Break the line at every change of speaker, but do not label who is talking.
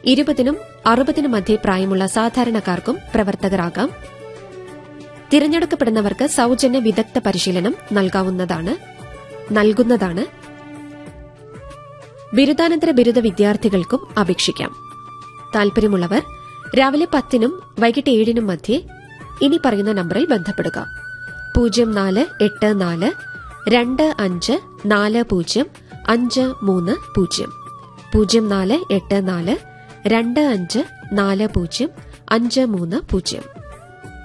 ഇരുപതിനും അറുപതിനും മധ്യേ പ്രായമുള്ള സാധാരണക്കാർക്കും പ്രവർത്തകരാകാം തിരഞ്ഞെടുക്കപ്പെടുന്നവർക്ക് സൌജന്യ വിദഗ്ധ പരിശീലനം നൽകാവുന്നതാണ് നൽകുന്നതാണ് ബിരുദാനന്തര ബിരുദ വിദ്യാർത്ഥികൾക്കും അപേക്ഷിക്കാം താൽപര്യമുള്ളവർ രാവിലെ പത്തിനും വൈകിട്ട് ഏഴിനും മധ്യേ ഇനി പറയുന്ന നമ്പറിൽ ബന്ധപ്പെടുക പൂജ്യം നാല് എട്ട് നാല് രണ്ട് അഞ്ച് നാല് പൂജ്യം അഞ്ച് മൂന്ന് പൂജ്യം പൂജ്യം നാല് എട്ട് നാല് രണ്ട് അഞ്ച് നാല് പൂജ്യം അഞ്ച് മൂന്ന് പൂജ്യം